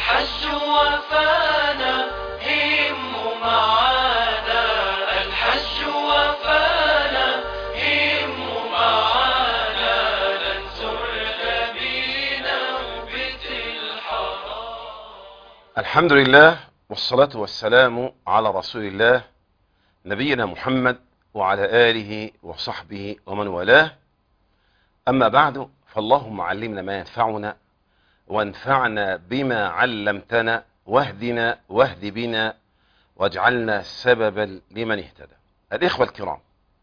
الحج وفانا هم معانا الحج وفانا هم معانا ننصر نبينا وبيت الحرام الحمد لله والصلاة والسلام على رسول الله نبينا محمد وعلى آله وصحبه ومن والاه أما بعد فاللهم علمنا ما ينفعنا وانفعنا بما علمتنا واهدنا واهد بنا واجعلنا سببا لمن اهتدى الإخوة الكرام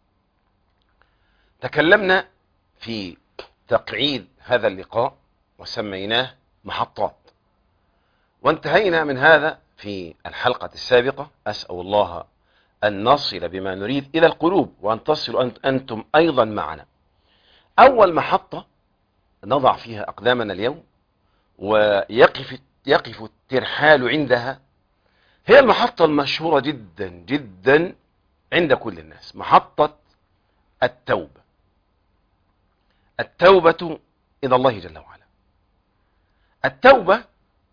تكلمنا في تقعيد هذا اللقاء وسميناه محطات وانتهينا من هذا في الحلقة السابقة أسأل الله أن نصل بما نريد إلى القلوب وأن تصلوا أنت أنتم أيضا معنا أول محطة نضع فيها أقدامنا اليوم ويقف يقف الترحال عندها هي المحطة المشهورة جدا جدا عند كل الناس محطة التوبة التوبة إلى الله جل وعلا التوبة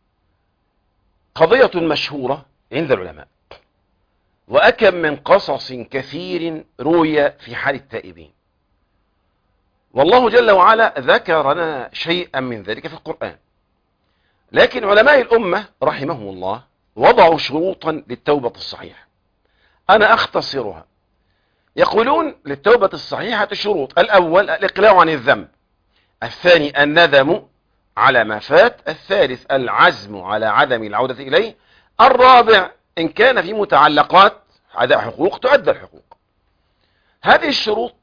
قضية مشهورة عند العلماء وأكم من قصص كثير روي في حال التائبين والله جل وعلا ذكر لنا شيئا من ذلك في القرآن لكن علماء الأمة رحمهم الله وضعوا شروطا للتوبة الصحيحة أنا أختصرها يقولون للتوبة الصحيحة شروط الأول الإقلاع عن الذنب الثاني الندم على ما فات الثالث العزم على عدم العودة إليه الرابع إن كان في متعلقات أداء حقوق تؤدى الحقوق هذه الشروط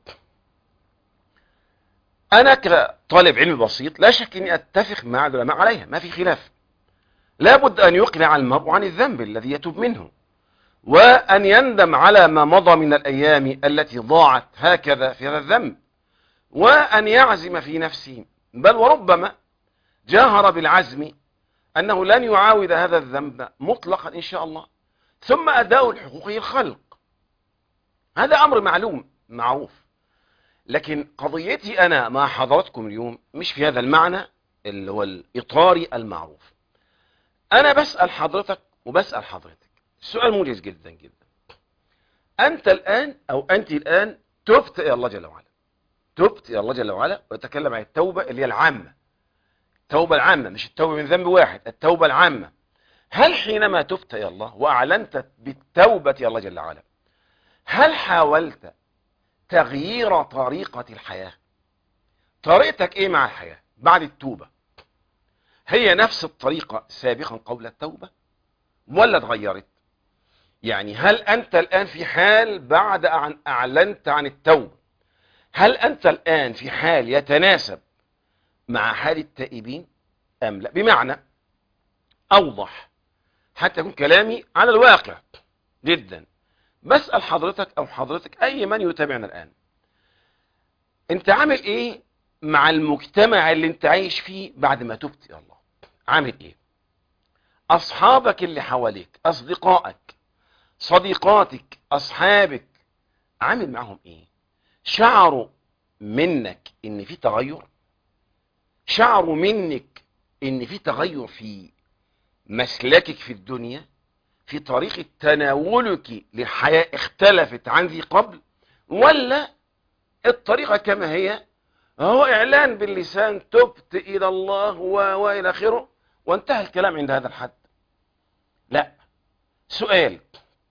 أنا كطالب علم بسيط لا شك أني أتفق مع العلماء عليها ما في خلاف لابد أن يقلع المرء عن الذنب الذي يتوب منه وأن يندم على ما مضى من الأيام التي ضاعت هكذا في هذا الذنب وأن يعزم في نفسه بل وربما جاهر بالعزم أنه لن يعاود هذا الذنب مطلقا إن شاء الله ثم أداء الحقوق الخلق هذا أمر معلوم معروف لكن قضيتي أنا مع حضراتكم اليوم مش في هذا المعنى اللي هو الإطاري المعروف أنا بسأل حضرتك وبسأل حضرتك السؤال موجز جدا جدا أنت الآن أو أنت الآن تبت إلى الله جل وعلا تبت إلى الله جل وعلا ويتكلم عن التوبة اللي هي العامة التوبة العامة مش التوبة من ذنب واحد التوبة العامة هل حينما تبت إلى الله وأعلنت بالتوبة إلى الله جل وعلا هل حاولت تغيير طريقة الحياة طريقتك إيه مع الحياة بعد التوبة هي نفس الطريقة سابقا قبل التوبة ولا اتغيرت يعني هل أنت الآن في حال بعد أن أعلنت عن التوبة هل أنت الآن في حال يتناسب مع حال التائبين أم لا بمعنى أوضح حتى يكون كلامي على الواقع جدا بسأل حضرتك أو حضرتك أي من يتابعنا الآن أنت عامل إيه مع المجتمع اللي أنت عايش فيه بعد ما تبت إلى الله عامل إيه أصحابك اللي حواليك أصدقائك صديقاتك أصحابك عامل معهم إيه شعروا منك إن في تغير شعروا منك ان في تغير في مسلكك في الدنيا في طريقة تناولك للحياة اختلفت عن ذي قبل ولا الطريقة كما هي هو اعلان باللسان تبت الى الله والى اخره وانتهى الكلام عند هذا الحد لا سؤال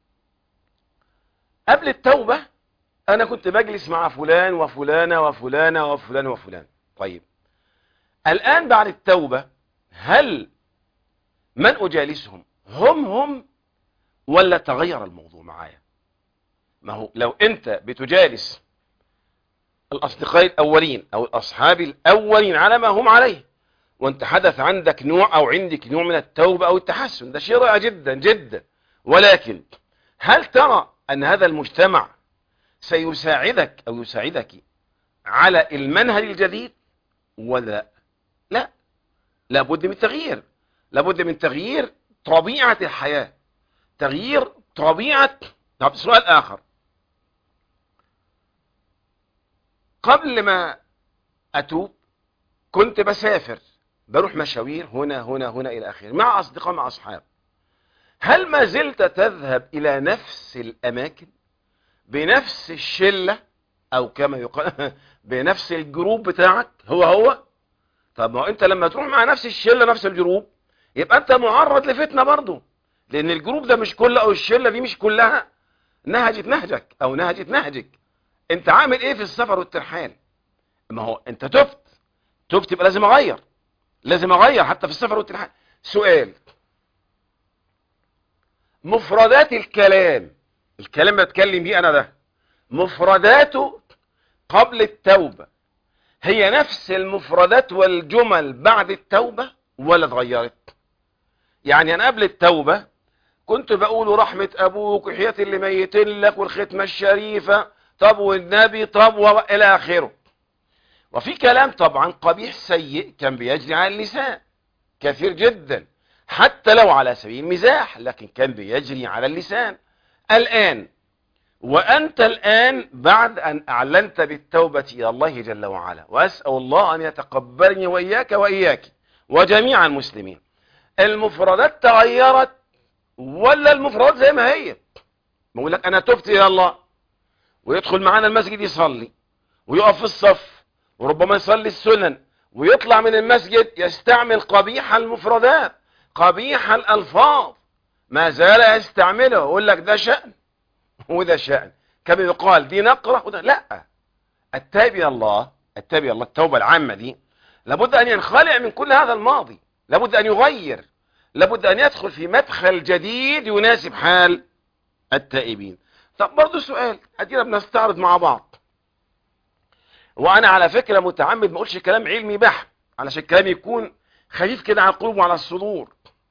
قبل التوبة انا كنت بجلس مع فلان وفلانة وفلانة وفلان وفلان طيب الآن بعد التوبة هل من أجالسهم هم هم ولا تغير الموضوع معايا ما هو لو أنت بتجالس الأصدقاء الأولين أو الأصحاب الأولين على ما هم عليه وانت حدث عندك نوع أو عندك نوع من التوبة أو التحسن ده شيء رائع جدا جدا ولكن هل ترى أن هذا المجتمع سيساعدك أو يساعدك على المنهج الجديد ولا لا لابد من تغيير لابد من تغيير طبيعة الحياة تغيير طبيعة طب سؤال آخر قبل ما أتوب كنت بسافر بروح مشاوير هنا هنا هنا الى اخره مع اصدقاء مع اصحاب هل ما زلت تذهب الى نفس الاماكن بنفس الشله او كما يقال بنفس الجروب بتاعك هو هو طب ما هو انت لما تروح مع نفس الشله نفس الجروب يبقى انت معرض لفتنه برضه لان الجروب ده مش كله او الشله دي مش كلها نهجت نهجك او نهجت نهجك انت عامل ايه في السفر والترحال ما هو انت تبت تبت يبقى لازم اغير لازم اغير حتى في السفر والترحال سؤال مفردات الكلام الكلام اللي بتكلم بيه انا ده مفرداته قبل التوبة هي نفس المفردات والجمل بعد التوبة ولا اتغيرت يعني انا قبل التوبة كنت بقول رحمة ابوك وحياة اللي ميتين لك والختمة الشريفة طب والنبي طب والى اخره وفي كلام طبعا قبيح سيء كان بيجري على اللسان كثير جدا حتى لو على سبيل المزاح لكن كان بيجري على اللسان الآن وأنت الآن بعد أن أعلنت بالتوبة إلى الله جل وعلا وأسأل الله أن يتقبلني وإياك وإياك وجميع المسلمين المفردات تغيرت ولا المفردات زي ما هي بقول لك أنا تبت إلى الله ويدخل معانا المسجد يصلي ويقف في الصف وربما يصلي السنن ويطلع من المسجد يستعمل قبيح المفردات قبيح الألفاظ ما زال يستعمله ويقول لك ده شأن وده شأن كما يقال دي نقرة وده لا التائب إلى الله التائب إلى الله التوبة العامة دي لابد أن ينخلع من كل هذا الماضي لابد أن يغير لابد أن يدخل في مدخل جديد يناسب حال التائبين طب برضه سؤال أدينا بنستعرض مع بعض وأنا على فكرة متعمد ما أقولش كلام علمي بحت علشان الكلام يكون خفيف كده على القلوب وعلى الصدور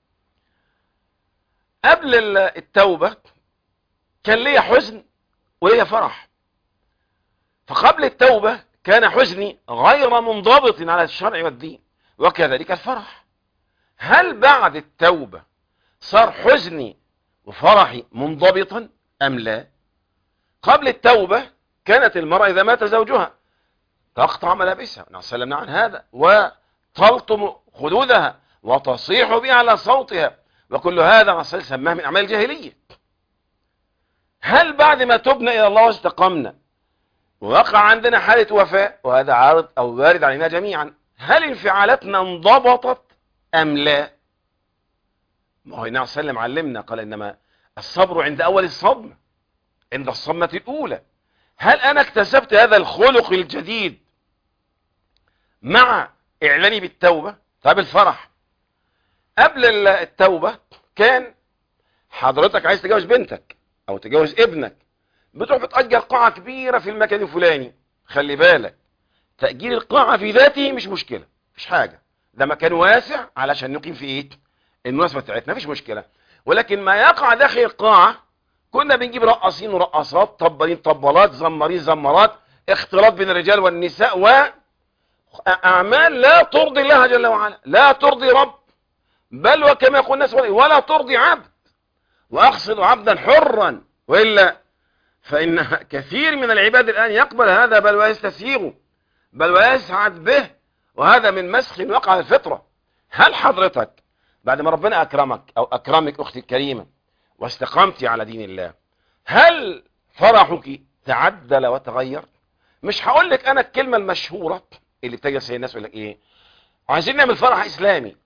قبل التوبة كان ليا حزن وليا فرح فقبل التوبة كان حزني غير منضبط على الشرع والدين وكذلك الفرح هل بعد التوبة صار حزني وفرحي منضبطا أم لا قبل التوبة كانت المرأة إذا مات زوجها تقطع ملابسها نعم عن هذا وتلطم خدودها وتصيح بها على صوتها وكل هذا رسول سماه من أعمال الجاهلية هل بعد ما تبنا إلى الله واستقمنا ووقع عندنا حالة وفاة وهذا عارض أو وارد علينا جميعا هل انفعالاتنا انضبطت أم لا ما هو النبي صلى الله عليه وسلم علمنا قال إنما الصبر عند أول الصدمة عند الصدمة الأولى هل أنا اكتسبت هذا الخلق الجديد مع إعلاني بالتوبة طيب الفرح قبل التوبة كان حضرتك عايز تجوز بنتك او تجوز ابنك بتروح بتأجر قاعة كبيرة في المكان الفلاني خلي بالك تأجير القاعة في ذاته مش مشكلة مش حاجة ده مكان واسع علشان نقيم في ايه المناسبة بتاعتنا مفيش مشكلة ولكن ما يقع داخل القاعة كنا بنجيب رقاصين ورقاصات طبالين طبالات زمارين زمارات اختلاط بين الرجال والنساء وأعمال لا ترضي الله جل وعلا لا ترضي رب بل وكما يقول الناس ولا ترضي عبد وأقصد عبدا حرا وإلا فإن كثير من العباد الآن يقبل هذا بل ويستسيغ بل ويسعد به وهذا من مسخ وقع الفطرة هل حضرتك بعد ما ربنا أكرمك أو أكرمك أختي الكريمة واستقمت على دين الله هل فرحك تعدل وتغير مش هقول لك أنا الكلمة المشهورة اللي بتجلس الناس يقول لك إيه عايزين نعمل فرح إسلامي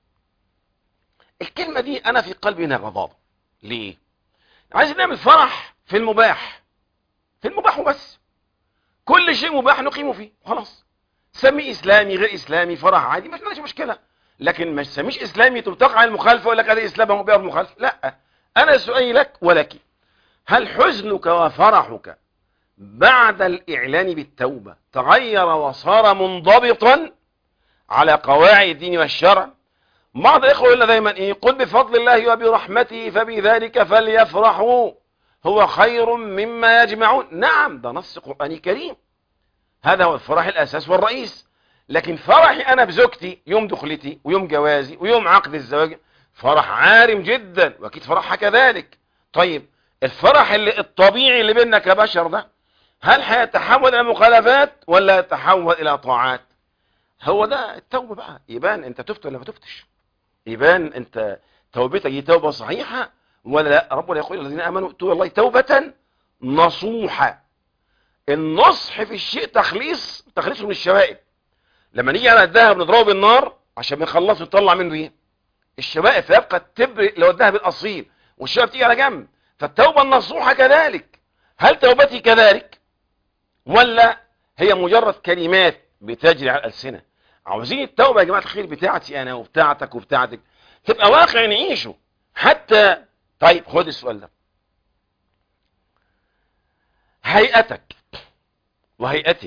الكلمة دي أنا في قلبي انها غضاضة ليه عايزين نعمل فرح في المباح في المباح وبس كل شيء مباح نقيمه فيه خلاص سمي اسلامي غير اسلامي فرح عادي ما فيش مشكله لكن ما تسميش اسلامي تقع المخالفه ولا هذا اسلام هو بيعرف مخالف لا انا سؤالي لك ولك هل حزنك وفرحك بعد الاعلان بالتوبه تغير وصار منضبطا على قواعد الدين والشرع بعض الاخوه يقول دايما ايه قل بفضل الله وبرحمته فبذلك فليفرحوا هو خير مما يجمعون نعم ده نص قرآني كريم هذا هو الفرح الأساس والرئيس لكن فرحي أنا بزوجتي يوم دخلتي ويوم جوازي ويوم عقد الزواج فرح عارم جدا وأكيد فرحها كذلك طيب الفرح اللي الطبيعي اللي بيننا كبشر ده هل هيتحول إلى مخالفات ولا يتحول إلى طاعات هو ده التوبة بقى يبان انت تفت ولا ما تفتش يبان انت توبتك دي توبة صحيحة ولا لا ربنا يقول الذين امنوا اتوا الله توبة نصوحة النصح في الشيء تخليص تخليصه من الشوائب لما نيجي على الذهب نضربه بالنار عشان بنخلصه نطلع منه ايه الشوائب فيبقى التبر اللي هو الذهب الاصيل والشوائب تيجي على جنب فالتوبة النصوحة كذلك هل توبتي كذلك ولا هي مجرد كلمات بتجري على الألسنة عاوزين التوبة يا جماعة الخير بتاعتي أنا وبتاعتك وبتاعتك تبقى واقع نعيشه حتى طيب خد السؤال ده هيئتك وهيئتك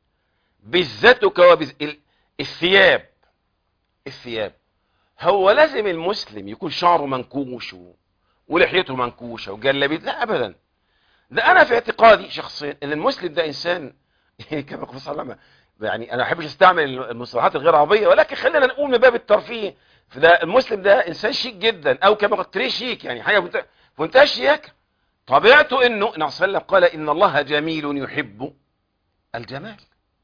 بذاتك وبز... ال- الثياب الثياب هو لازم المسلم يكون شعره منكوش و... ولحيته منكوشة وجلبيت لا أبدا ده أنا في اعتقادي شخصيا أن المسلم ده إنسان كما يقول صلى الله عليه وسلم يعني أنا ما بحبش أستعمل المصطلحات الغير عربية ولكن خلينا نقول من باب الترفيه فده المسلم ده إنسان شيك جدا أو كما قلت ليه شيك يعني حاجة في منتهى الشياكة طبيعته انه النبي صلى الله عليه وسلم قال ان الله جميل يحب الجمال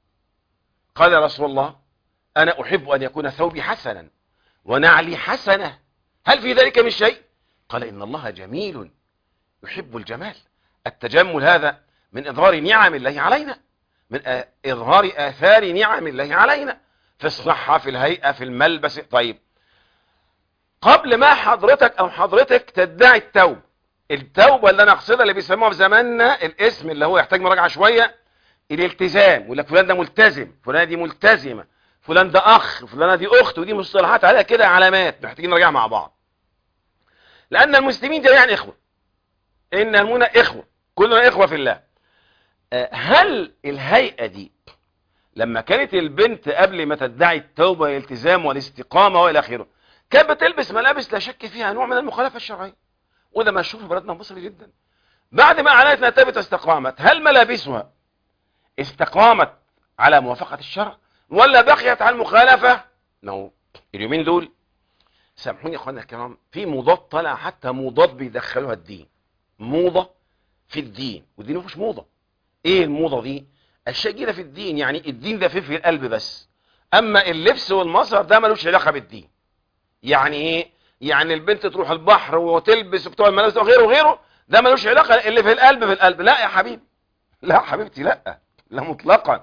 قال يا رسول الله انا احب ان يكون ثوبي حسنا ونعلي حسنة هل في ذلك من شيء قال ان الله جميل يحب الجمال التجمل هذا من اظهار نعم الله علينا من آ- اظهار اثار نعم الله علينا في الصحة في الهيئة في الملبس طيب قبل ما حضرتك او حضرتك تدعي التوبة التوبة اللي انا اقصدها اللي بيسموها في زماننا الاسم اللي هو يحتاج مراجعة شوية الالتزام يقول لك فلان ده ملتزم فلان دي ملتزمة فلان ده اخ فلانة دي اخت ودي مصطلحات عليها كده علامات محتاجين نراجعها مع بعض لان المسلمين جميعا اخوة ان المنا اخوة كلنا اخوة في الله آه، هل الهيئة دي لما كانت البنت قبل ما تدعي التوبة والالتزام والاستقامة والى اخره كانت بتلبس ملابس لا شك فيها نوع من المخالفة الشرعية وده مشهور في بلدنا مصر جدا بعد ما اعلنت انها تابت واستقامت هل ملابسها استقامت على موافقة الشرع ولا بقيت على المخالفة نو اليومين دول سامحوني يا اخوانا الكرام في موضات طالعه حتى موضات بيدخلوها الدين موضة في الدين والدين مفيش موضة ايه الموضة دي اشياء جديدة في الدين يعني الدين ده فيه في القلب بس اما اللبس والمظهر ده ملوش علاقة بالدين يعني ايه يعني البنت تروح البحر وتلبس بتوع الملابس وغيره وغيره ده ملوش علاقة اللي في القلب في القلب لا يا حبيبي لا يا حبيبتي لا لا مطلقا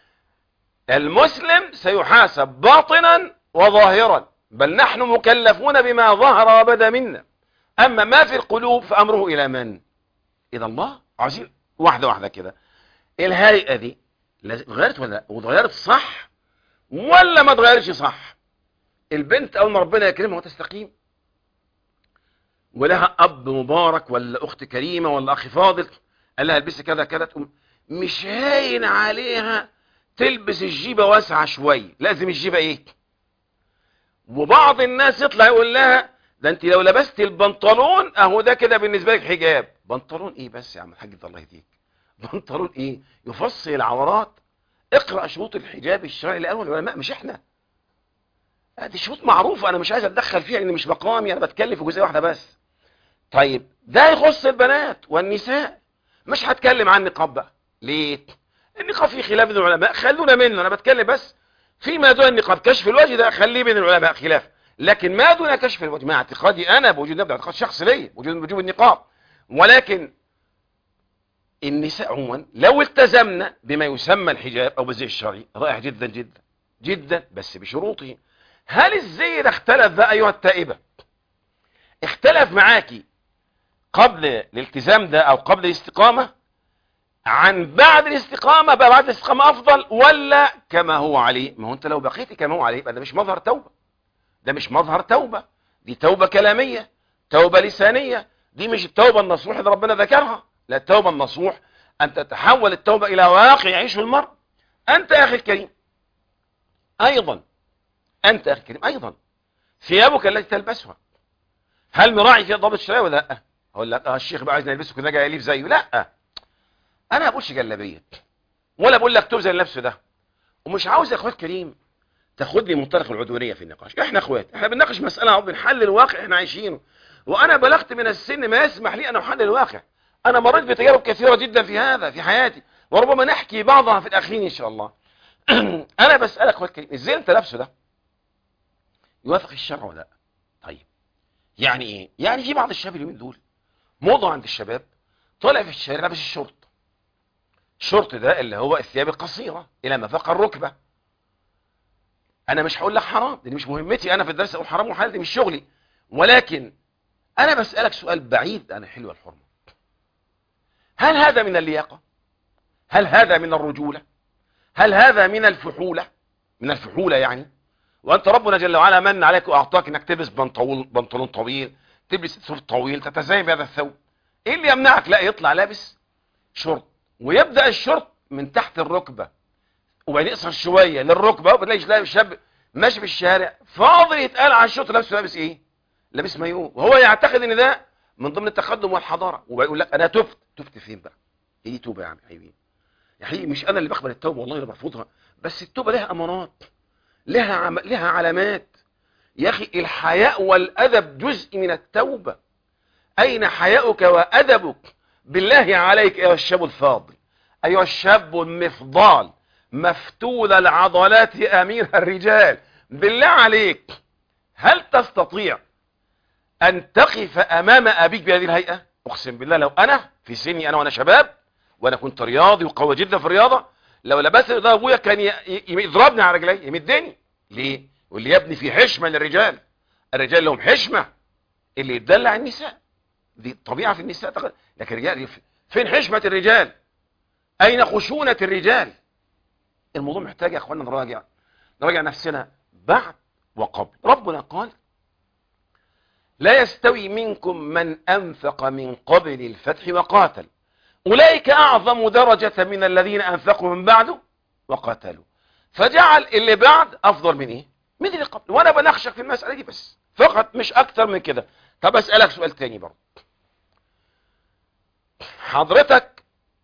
المسلم سيحاسب باطنا وظاهرا بل نحن مكلفون بما ظهر وبدا منا اما ما في القلوب فامره الى من الى الله عايزين واحدة واحدة كده الهيئة دي لازم- اتغيرت ولا لا واتغيرت صح ولا ما اتغيرتش صح البنت اول ما ربنا يكرمها وتستقيم ولها اب مبارك ولا اخت كريمه ولا اخ فاضل قال لها البسي كذا كذا تقوم مش هاين عليها تلبس الجيبه واسعه شويه لازم الجيبه ايه وبعض الناس يطلع يقول لها ده انت لو لبست البنطلون اهو ده كده بالنسبه لك حجاب بنطلون ايه بس يا عم الحاج ده الله يهديك بنطلون ايه يفصل العورات اقرا شروط الحجاب الشرعي الاول العلماء مش احنا دي شروط معروفة أنا مش عايز أتدخل فيها لأن مش مقامي أنا بتكلم في جزئية واحدة بس طيب ده يخص البنات والنساء مش هتكلم عن النقاب بقى ليه النقاب فيه خلاف بين العلماء خلونا منه أنا بتكلم بس فيما دون النقاب كشف الوجه ده خليه بين العلماء خلاف لكن ما دون كشف الوجه مع اعتقادي أنا بوجود نبدأ اعتقاد شخص ليا وجود وجوب النقاب ولكن النساء عموما لو التزمنا بما يسمى الحجاب أو بالزي الشرعي رائع جدا جدا جدا بس بشروطه هل الزي ده اختلف بقى ايها التائبة اختلف معاكي قبل الالتزام ده او قبل الاستقامة عن بعد الاستقامة بقى بعد الاستقامة افضل ولا كما هو عليه ما هو انت لو بقيتي كما هو عليه يبقى ده مش مظهر توبة ده مش مظهر توبة دي توبة كلامية توبة لسانية دي مش التوبة النصوح اللي ربنا ذكرها لا التوبة النصوح ان تتحول التوبة الى واقع يعيشه المرء انت يا اخي الكريم ايضا أنت أخي الكريم أيضا ثيابك التي تلبسها هل مراعي فيها ضابط الشرعي ولا لا أقول لك آه الشيخ بقى عايزني ألبسه كده جاي أليف زيه لا أنا ما بقولش جلابية ولا بقول لك توب زي اللبس ده ومش عاوز يا أخوات كريم تاخدني منطلق العدوانية في النقاش إحنا أخوات إحنا بنناقش مسألة أو بنحلل الواقع إحنا عايشينه وأنا بلغت من السن ما يسمح لي أن أحلل الواقع أنا مريت بتجارب كثيرة جدا في هذا في حياتي وربما نحكي بعضها في الأخير إن شاء الله انا بسالك اخويا الكريم ازاي انت لابسه ده يوافق الشرع ولا لا طيب يعني ايه يعني في بعض الشباب اليومين دول موضه عند الشباب طالع في الشارع لابس الشورت الشورت ده اللي هو الثياب القصيره الى ما فوق الركبه انا مش هقول لك حرام دي مش مهمتي انا في الدرس اقول حرام وحلال دي مش شغلي ولكن انا بسالك سؤال بعيد عن الحلوه الحرمه هل هذا من اللياقه هل هذا من الرجوله هل هذا من الفحوله من الفحوله يعني وانت ربنا جل وعلا من عليك واعطاك انك تلبس بنطلون بنطلون طويل تلبس ثوب طويل تتزين بهذا الثوب ايه اللي يمنعك لا يطلع لابس شورت ويبدا الشورت من تحت الركبه وبعدين يقصر شويه للركبه وبتلاقي تلاقي شاب ماشي في الشارع فاضل يتقال على الشورت لابس لابس ايه لابس مايو وهو يعتقد ان ده من ضمن التقدم والحضاره ويقول لك انا تبت تبت فين بقى ايه دي توبه يا عم حبيبي يا حقيقي مش انا اللي بقبل التوبه والله اللي برفضها بس التوبه لها امارات لها عم... لها علامات يا اخي الحياء والادب جزء من التوبه اين حياؤك وادبك بالله عليك ايها الشاب الفاضل ايها الشاب المفضال مفتول العضلات امير الرجال بالله عليك هل تستطيع ان تقف امام ابيك بهذه الهيئه اقسم بالله لو انا في سني انا وانا شباب وانا كنت رياضي وقوي جدا في الرياضه لو لبست ده ابويا كان ي- ي- يضربني على رجلي يمدني ليه يقول لي يا ابني في حشمه للرجال الرجال لهم حشمه اللي يدلع النساء دي طبيعه في النساء تق- لكن الرجال فين حشمه الرجال اين خشونه الرجال الموضوع محتاج يا اخوانا نراجع نراجع نفسنا بعد وقبل ربنا قال لا يستوي منكم من انفق من قبل الفتح وقاتل أولئك أعظم درجة من الذين أنفقوا من بعده وقاتلوا فجعل اللي بعد أفضل من إيه؟ من اللي قبل وأنا بنخشك في المسألة دي بس فقط مش أكتر من كده طب أسألك سؤال تاني برضه حضرتك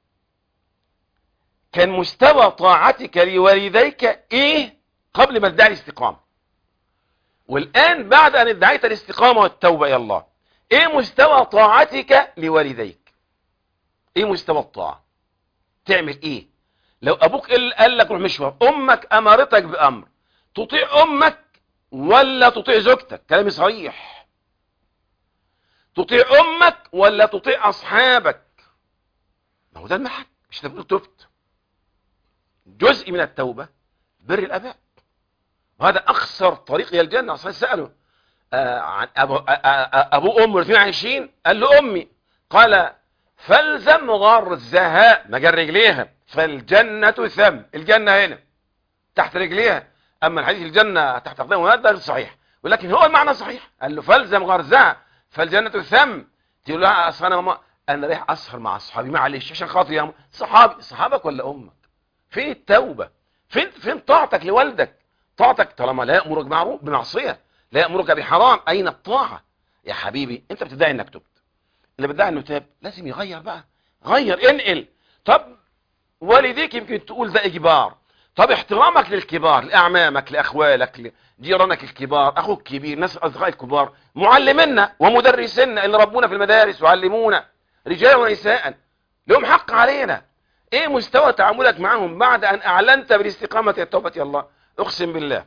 كان مستوى طاعتك لوالديك إيه قبل ما تدعي الاستقامة والآن بعد أن ادعيت الاستقامة والتوبة إلى الله إيه مستوى طاعتك لوالديك ايه مستوى الطاعة تعمل ايه لو ابوك قال قال لك روح مشوار امك امرتك بامر تطيع امك ولا تطيع زوجتك كلامي صريح تطيع امك ولا تطيع اصحابك ما هو ده المحك مش تقول تبت جزء من التوبة بر الاباء وهذا اخسر طريق الى الجنة اصلا سأله آه عن ابو آه آه ابو ام الاثنين عايشين قال له امي قال فالزم غرزها ما جر رجليها فالجنة ثم الجنة هنا تحت رجليها اما الحديث الجنة تحت اقدام ده صحيح ولكن هو المعنى صحيح قال له فالزم غرزها فالجنة ثم تقول لها اصل انا ماما انا رايح اسهر مع اصحابي معلش عشان خاطري يا ماما صحابي صحابك ولا امك فين التوبة فين فين طاعتك لوالدك طاعتك طالما لا يأمرك معروف بمعصية لا يأمرك بحرام اين الطاعة يا حبيبي انت بتدعي انك تبت اللي بيدعي انه تاب لازم يغير بقى غير انقل طب والديك يمكن تقول ده اجبار طب احترامك للكبار لاعمامك لاخوالك لجيرانك الكبار اخوك الكبير ناس اصدقاء الكبار معلمينا ومدرسينا اللي ربونا في المدارس وعلمونا رجالا ونساء لهم حق علينا ايه مستوى تعاملك معهم بعد ان اعلنت بالاستقامة التوبة يا الله اقسم بالله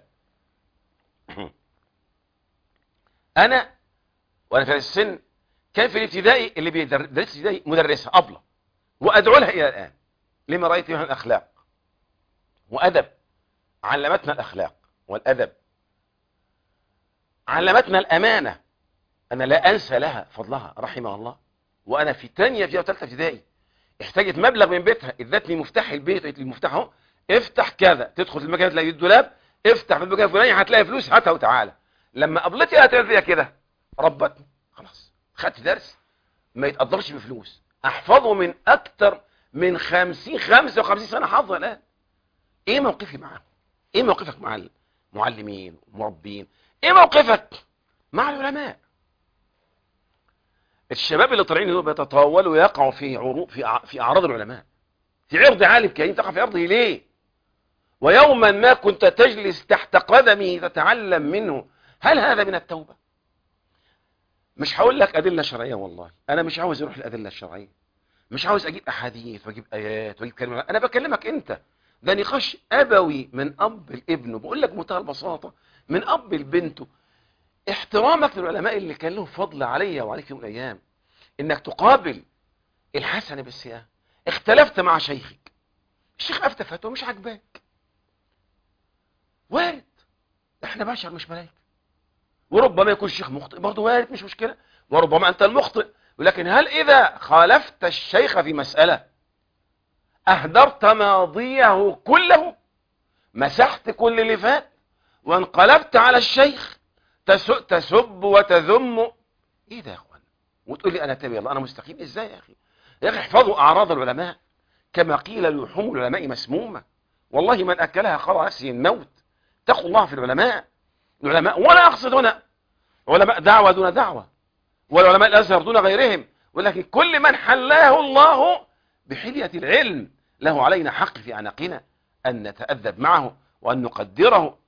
انا وانا في السن كان في الابتدائي اللي بيدرس ابتدائي مدرسة أبلة وأدعو لها إلى الآن لما رأيت منها الأخلاق وأدب علمتنا الأخلاق والأدب علمتنا الأمانة أنا لا أنسى لها فضلها رحمها الله وأنا في تانية ابتدائي وثالثة ابتدائي احتاجت مبلغ من بيتها ادتني مفتاح البيت قالت لي المفتاح اهو افتح كذا تدخل في المكان تلاقي الدولاب افتح في المكان الفلاني هتلاقي فلوس هاتها وتعالى لما قبلتي هتعمل فيها كده ربتني خلاص خدت درس ما يتقدرش بفلوس احفظه من اكتر من خمسين خمسة وخمسين سنة حافظه الان ايه موقفي معاهم ايه موقفك مع المعلمين المربين ايه موقفك مع العلماء الشباب اللي طالعين دول بيتطاولوا ويقعوا في عروض في في اعراض العلماء في عرض عالم كريم تقع في عرضه ليه ويوما ما كنت تجلس تحت قدمه تتعلم منه هل هذا من التوبه مش هقول لك أدلة شرعية والله أنا مش عاوز أروح الأدلة الشرعية مش عاوز أجيب أحاديث وأجيب آيات وأجيب كلمات أنا بكلمك أنت ده نقاش ابوي من اب لابنه بقول لك بمنتهى البساطه من اب لبنته احترامك للعلماء اللي كان لهم فضل عليا وعليك يوم من الايام انك تقابل الحسن بالسيئه اختلفت مع شيخك الشيخ افتى فتوى مش عاجباك وارد احنا بشر مش ملائكه وربما يكون الشيخ مخطئ برضه وارد مش مشكله وربما انت المخطئ ولكن هل اذا خالفت الشيخ في مساله اهدرت ماضيه كله مسحت كل اللي فات وانقلبت على الشيخ تس- تسب وتذم ايه ده يا اخوان وتقول لي انا تابع الله انا مستقيم ازاي يا اخي يا اخي احفظوا اعراض العلماء كما قيل لحوم العلماء مسمومه والله من اكلها قضى نفسه الموت اتقوا الله في العلماء العلماء ولا اقصد هنا علماء دعوه دون دعوه والعلماء الازهر دون غيرهم ولكن كل من حلاه الله بحليه العلم له علينا حق في اعناقنا ان نتادب معه وان نقدره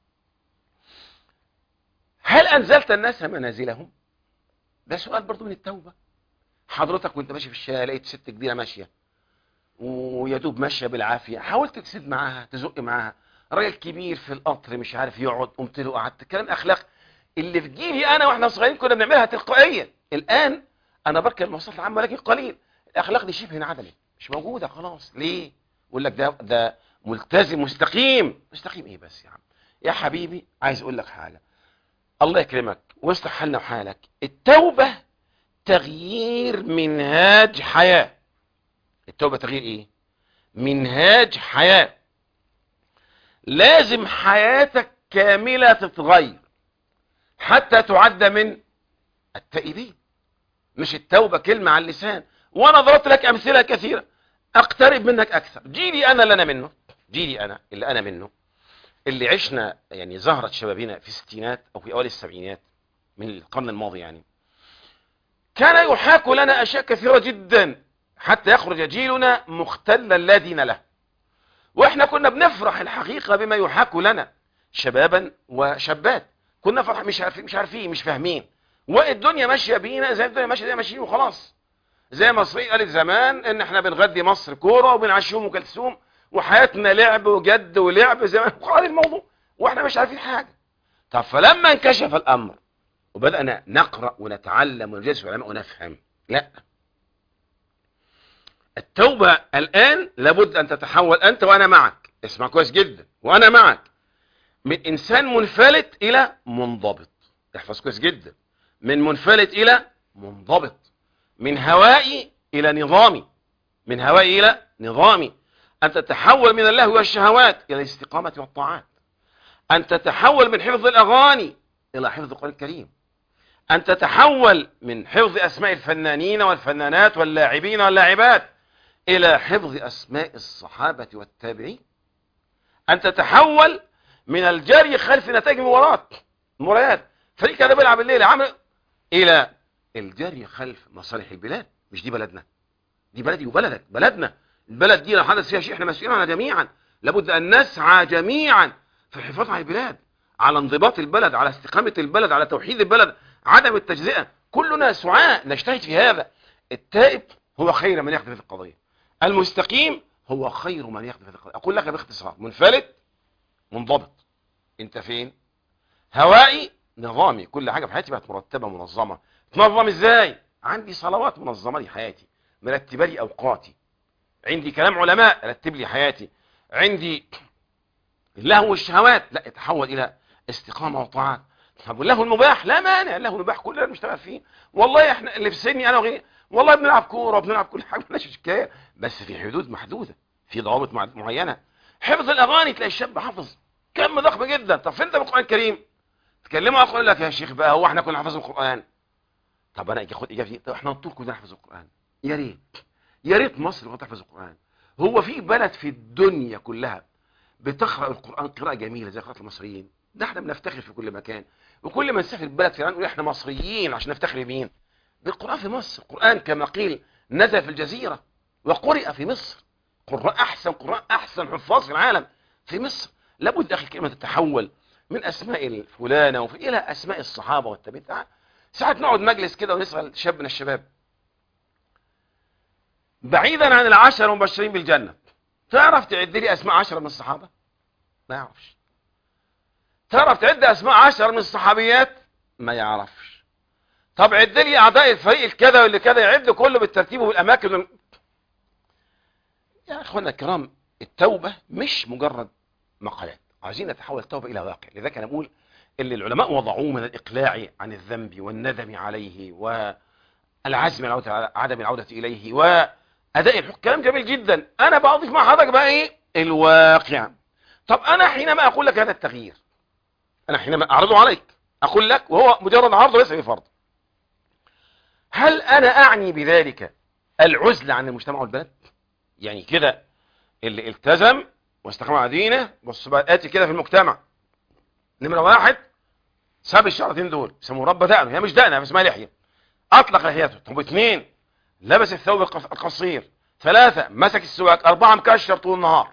هل انزلت الناس منازلهم ده سؤال برضو من التوبه حضرتك وانت ماشي في الشارع لقيت ست كبيره ماشيه ويا دوب ماشيه بالعافيه حاولت تسد معاها تزق معاها راجل كبير في القطر مش عارف يقعد قمت له قعدت كلام اخلاق اللي في جيلي انا واحنا صغيرين كنا بنعملها تلقائيا الان انا بركب المواصلات العامه ولكن قليل الاخلاق دي شبه انعدمت مش موجوده خلاص ليه يقول لك ده ده ملتزم مستقيم مستقيم ايه بس يا عم يا حبيبي عايز اقول لك حاجه الله يكرمك ويصلح حالنا وحالك التوبه تغيير منهاج حياه التوبه تغيير ايه منهاج حياه لازم حياتك كامله تتغير حتى تعد من التائبين مش التوبه كلمه على اللسان وانا ضربت لك امثله كثيره اقترب منك اكثر جيلي انا اللي انا منه جيلي انا اللي انا منه اللي عشنا يعني زهرة شبابنا في الستينات او في اوائل السبعينات من القرن الماضي يعني كان يحاك لنا اشياء كثيرة جدا حتى يخرج جيلنا مختلا لا دين له واحنا كنا بنفرح الحقيقة بما يحاك لنا شبابا وشابات كنا فرح مش عارفين مش عارفين مش فاهمين والدنيا ماشيه بينا زي الدنيا ماشيه زي ماشيين وخلاص زي مصري قالت زمان ان احنا بنغدي مصر كوره وبنعشيهم ام كلثوم وحياتنا لعب وجد ولعب زي ما قال الموضوع واحنا مش عارفين حاجه طب فلما انكشف الامر وبدانا نقرا ونتعلم ونجلس في العلماء ونفهم لا التوبه الان لابد ان تتحول انت وانا معك اسمع كويس جدا وانا معك من انسان منفلت الى منضبط احفظ كويس جدا من منفلت الى منضبط من هوائي الى نظامي من هوائي الى نظامي ان تتحول من اللهو والشهوات الى الاستقامه والطاعات ان تتحول من حفظ الاغاني الى حفظ القران الكريم ان تتحول من حفظ اسماء الفنانين والفنانات واللاعبين واللاعبات الى حفظ اسماء الصحابه والتابعين ان تتحول من الجري خلف نتائج المباريات المباريات فريق كان بيلعب الليله عمل الى الجري خلف مصالح البلاد مش دي بلدنا دي بلدي وبلدك بلدنا البلد دي لو حدث فيها شيء احنا مسؤولين عنها جميعا لابد ان نسعى جميعا في الحفاظ على البلاد على انضباط البلد على استقامه البلد على توحيد البلد عدم التجزئه كلنا سعاء نجتهد في هذا التائب هو خير من يقضي في القضيه المستقيم هو خير من يقضي في القضيه اقول لك باختصار منفلت منضبط انت فين هوائي نظامي كل حاجه في حياتي بقت مرتبه منظمه تنظم ازاي عندي صلوات منظمه لي حياتي مرتبه لي اوقاتي عندي كلام علماء رتب لي حياتي عندي اللهو والشهوات لا يتحول الى استقامه وطاعات طب واللهو المباح لا مانع اللهو المباح كلنا بنشتغل فيه والله احنا اللي في سني انا وغيري والله بنلعب كوره وبنلعب كل حاجه مالناش اشكال بس في حدود محدوده في ضوابط مع- معينه حفظ الاغاني تلاقي الشاب حافظ كم ضخم جدا طب فين ده بالقران الكريم تكلموا اقول لك يا شيخ بقى هو احنا كنا حافظين القران طب انا اجي اخد اجابتي طب احنا طول كنا نحفظ القران يا ريت يا ريت مصر كانت تحفظ القران هو في بلد في الدنيا كلها بتقرا القران قراءه جميله زي قراءه المصريين ده احنا بنفتخر في كل مكان وكل ما نسافر بلد في العالم نقول احنا مصريين عشان نفتخر بمين بالقران في مصر القران كما قيل نزل في الجزيره وقرئ في مصر قراء احسن قراء احسن حفاظ في العالم في مصر لابد اخي الكلمه تتحول من اسماء الفلانه وفي الى اسماء الصحابه والتابعين تعال. ساعات نقعد مجلس كده ونسال شاب من الشباب بعيدا عن العشر المبشرين بالجنه تعرف تعد لي اسماء عشرة من الصحابة ما يعرفش تعرف تعد اسماء عشرة من الصحابيات ما يعرفش طب عد لي اعضاء الفريق الكذا واللي كذا يعد كله بالترتيب والاماكن وال... يا اخوانا الكرام التوبة مش مجرد مقالات عايزين نتحول التوبة الى واقع لذلك انا بقول اللي العلماء وضعوه من الاقلاع عن الذنب والندم عليه والعزم على العودة- عدم العودة اليه واداء الحكم كلام جميل جدا انا بضيف مع حضرتك بقى ايه الواقع طب انا حينما اقول لك هذا التغيير انا حينما اعرضه عليك اقول لك وهو مجرد عرض ليس بفرض هل انا اعني بذلك العزلة عن المجتمع والبلد يعني كده اللي التزم واستقام على دينه بص بقى اتي كده في المجتمع نمرة واحد ساب الشعرتين دول يسموه رب دقنه هي مش دقنه اسمها لحية اطلق لحيته طب اثنين لبس الثوب القص- القصير ثلاثة مسك السواك أربعة مكشر طول النهار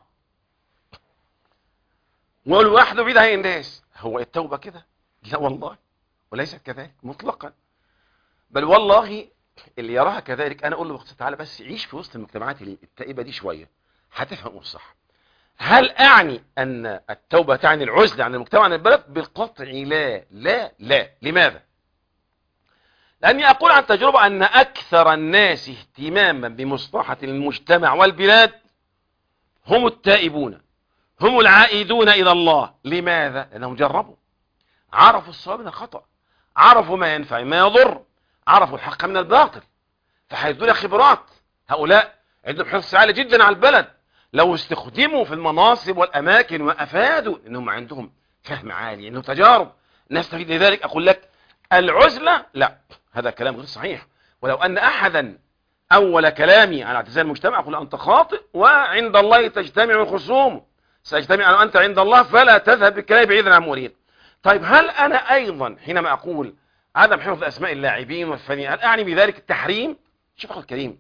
والواحد بيدها الناس هو التوبة كده لا والله وليست كذلك مطلقا بل والله اللي يراها كذلك انا اقول له باختصار تعالى بس عيش في وسط المجتمعات التائبه دي شويه هتفهم الصح هل اعني ان التوبه تعني العزله عن المجتمع عن البلد بالقطع لا لا لا لماذا لاني اقول عن تجربه ان اكثر الناس اهتماما بمصلحه المجتمع والبلاد هم التائبون هم العائدون الى الله لماذا لانهم جربوا عرفوا الصواب من الخطا عرفوا ما ينفع ما يضر عرفوا الحق من الباطل فهيدوا خبرات هؤلاء عندهم حرص عالي جدا على البلد لو استخدموا في المناصب والاماكن وافادوا انهم عندهم فهم عالي انه تجارب نستفيد لذلك اقول لك العزله لا هذا كلام غير صحيح ولو ان احدا اول كلامي على اعتزال المجتمع اقول انت خاطئ وعند الله تجتمع الخصوم سيجتمع أنا وانت عند الله فلا تذهب بالكلام بعيدا عن مريد طيب هل انا ايضا حينما اقول عدم حفظ اسماء اللاعبين والفنيين هل اعني بذلك التحريم شوف اخي الكريم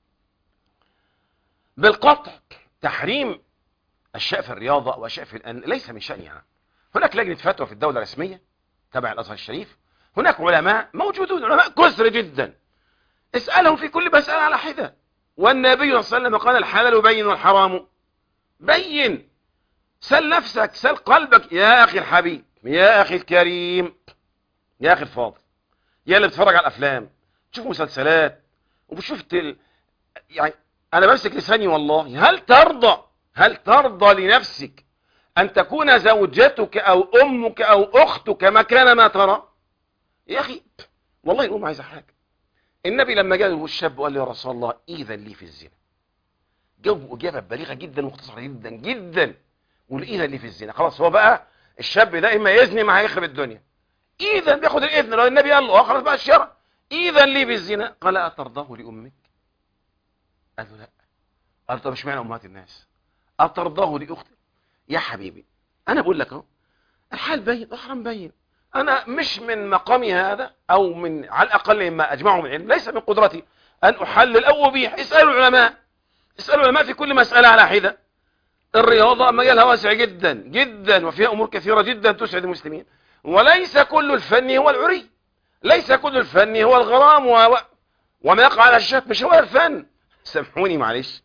بالقطع تحريم الشيء في الرياضة والشيء في الأن ليس من شأني أنا هناك لجنة فتوى في الدولة الرسمية تبع الأزهر الشريف هناك علماء موجودون علماء كثر جدا اسألهم في كل مسألة على حدة والنبي صلى الله عليه وسلم قال الحلال بين والحرام بين سل نفسك سل قلبك يا أخي الحبيب يا أخي الكريم يا أخي الفاضل يا اللي بتتفرج على الأفلام تشوف مسلسلات وبتشوف تل... يعني أنا بمسك لساني والله هل ترضى هل ترضى لنفسك أن تكون زوجتك أو أمك أو أختك مكان ما ترى يا أخي والله الأم عايزة حاجة النبي لما جاء الشاب وقال له يا رسول الله إذا لي في الزنا جاوب إجابة بليغة جدا ومختصرة جدا جدا والإذا لي في الزنا خلاص هو بقى الشاب ده إما يزني ما هيخرب الدنيا إذا بياخد الإذن لو النبي قال له خلاص بقى الشرع إذا لي بالزنا قال أترضاه لأمك قال له لا قال طب اشمعنى أمهات الناس أترضاه لأختك يا حبيبي أنا بقول لك اهو الحال باين الحرام باين أنا مش من مقامي هذا أو من على الأقل مما أجمعه من علم ليس من قدرتي أن أحلل أو أبيح اسألوا العلماء اسألوا العلماء في كل مسألة على حدة الرياضة مجالها واسع جدا جدا وفيها أمور كثيرة جدا تسعد المسلمين وليس كل الفن هو العري ليس كل الفن هو الغرام و... وما يقع على الشات مش هو الفن سامحوني معلش